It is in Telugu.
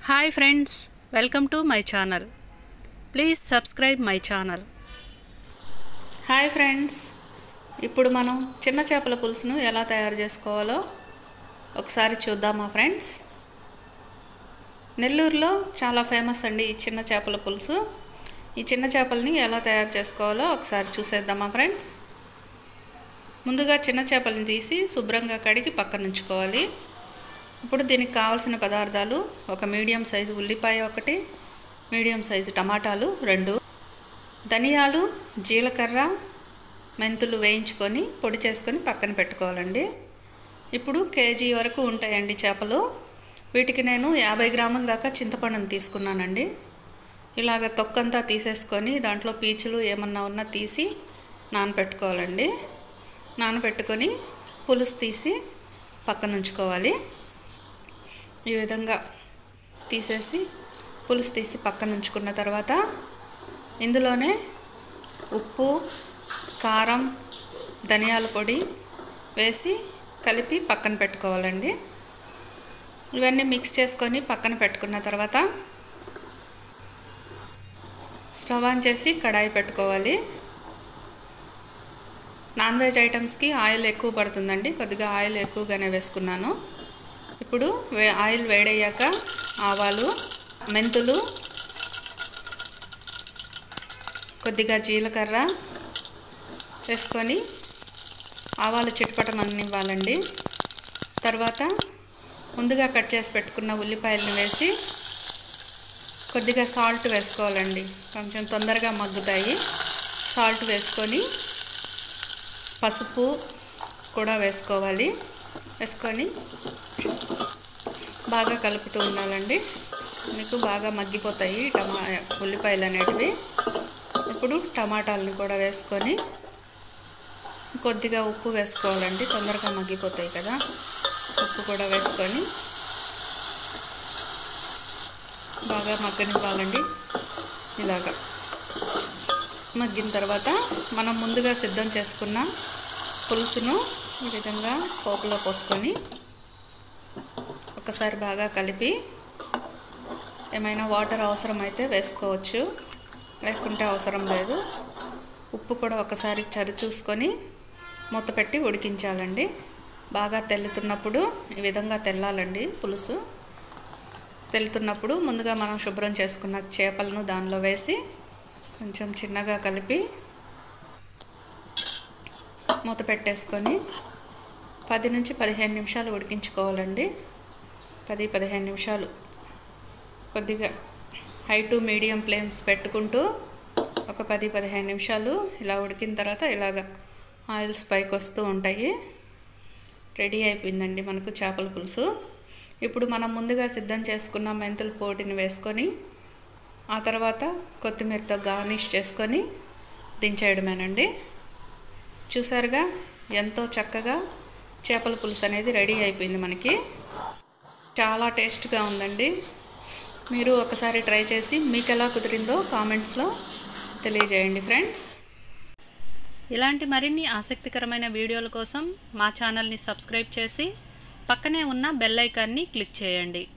hi friends welcome to my channel please subscribe my channel hi friends ఇప్పుడు మనం చిన్న చేపల పులుసును ఎలా తయారు చేసుకోవాలో ఒకసారి చూద్దామా ఫ్రెండ్స్ నెల్లూరులో చాలా ఫేమస్ అండి ఈ చిన్న చేపల పులుసు ఈ చిన్న చేపల్ని ఎలా తయారు చేసుకోవాలో ఒకసారి చూసేద్దామా ఫ్రెండ్స్ ముందుగా చిన్న చేపలను తీసి శుభ్రంగా కడిగి పక్కన ఉంచుకోవాలి ఇప్పుడు దీనికి కావాల్సిన పదార్థాలు ఒక మీడియం సైజు ఉల్లిపాయ ఒకటి మీడియం సైజు టమాటాలు రెండు ధనియాలు జీలకర్ర మెంతులు వేయించుకొని పొడి చేసుకొని పక్కన పెట్టుకోవాలండి ఇప్పుడు కేజీ వరకు ఉంటాయండి చేపలు వీటికి నేను యాభై గ్రాముల దాకా చింతపండును తీసుకున్నానండి ఇలాగ తొక్కంతా తీసేసుకొని దాంట్లో పీచులు ఏమన్నా ఉన్నా తీసి నానబెట్టుకోవాలండి నానబెట్టుకొని పులుసు తీసి పక్కన ఉంచుకోవాలి ఈ విధంగా తీసేసి పులుసు తీసి పక్కన ఉంచుకున్న తర్వాత ఇందులోనే ఉప్పు కారం ధనియాల పొడి వేసి కలిపి పక్కన పెట్టుకోవాలండి ఇవన్నీ మిక్స్ చేసుకొని పక్కన పెట్టుకున్న తర్వాత స్టవ్ ఆన్ చేసి కడాయి పెట్టుకోవాలి నాన్ వెజ్ ఐటమ్స్కి ఆయిల్ ఎక్కువ పడుతుందండి కొద్దిగా ఆయిల్ ఎక్కువగానే వేసుకున్నాను ఇప్పుడు వే ఆయిల్ వేడయ్యాక ఆవాలు మెంతులు కొద్దిగా జీలకర్ర వేసుకొని ఆవాలు చిటపటమనివ్వాలండి తర్వాత ముందుగా కట్ చేసి పెట్టుకున్న ఉల్లిపాయలను వేసి కొద్దిగా సాల్ట్ వేసుకోవాలండి కొంచెం తొందరగా మగ్గుతాయి సాల్ట్ వేసుకొని పసుపు కూడా వేసుకోవాలి వేసుకొని బాగా కలుపుతూ ఉండాలండి మీకు బాగా మగ్గిపోతాయి టమా ఉల్లిపాయలు అనేటివి ఇప్పుడు టమాటాలను కూడా వేసుకొని కొద్దిగా ఉప్పు వేసుకోవాలండి తొందరగా మగ్గిపోతాయి కదా ఉప్పు కూడా వేసుకొని బాగా మగ్గనివ్వాలండి ఇలాగా మగ్గిన తర్వాత మనం ముందుగా సిద్ధం చేసుకున్న పులుసును ఈ విధంగా పోపులో పోసుకొని ఒకసారి బాగా కలిపి ఏమైనా వాటర్ అవసరమైతే వేసుకోవచ్చు లేకుంటే అవసరం లేదు ఉప్పు కూడా ఒకసారి చరి చూసుకొని మూత పెట్టి ఉడికించాలండి బాగా తెల్లుతున్నప్పుడు ఈ విధంగా తెల్లాలండి పులుసు తెల్లుతున్నప్పుడు ముందుగా మనం శుభ్రం చేసుకున్న చేపలను దానిలో వేసి కొంచెం చిన్నగా కలిపి మూత పెట్టేసుకొని పది నుంచి పదిహేను నిమిషాలు ఉడికించుకోవాలండి పది పదిహేను నిమిషాలు కొద్దిగా హై టు మీడియం ఫ్లేమ్స్ పెట్టుకుంటూ ఒక పది పదిహేను నిమిషాలు ఇలా ఉడికిన తర్వాత ఇలాగ ఆయిల్స్ పైకి వస్తూ ఉంటాయి రెడీ అయిపోయిందండి మనకు చేపల పులుసు ఇప్పుడు మనం ముందుగా సిద్ధం చేసుకున్న మెంతుల పొడిని వేసుకొని ఆ తర్వాత కొత్తిమీరతో గార్నిష్ చేసుకొని దించేయడమేనండి చూసారుగా ఎంతో చక్కగా చేపల పులుసు అనేది రెడీ అయిపోయింది మనకి చాలా టేస్ట్గా ఉందండి మీరు ఒకసారి ట్రై చేసి మీకు ఎలా కుదిరిందో కామెంట్స్లో తెలియజేయండి ఫ్రెండ్స్ ఇలాంటి మరిన్ని ఆసక్తికరమైన వీడియోల కోసం మా ఛానల్ని సబ్స్క్రైబ్ చేసి పక్కనే ఉన్న బెల్ ఐకాన్ని క్లిక్ చేయండి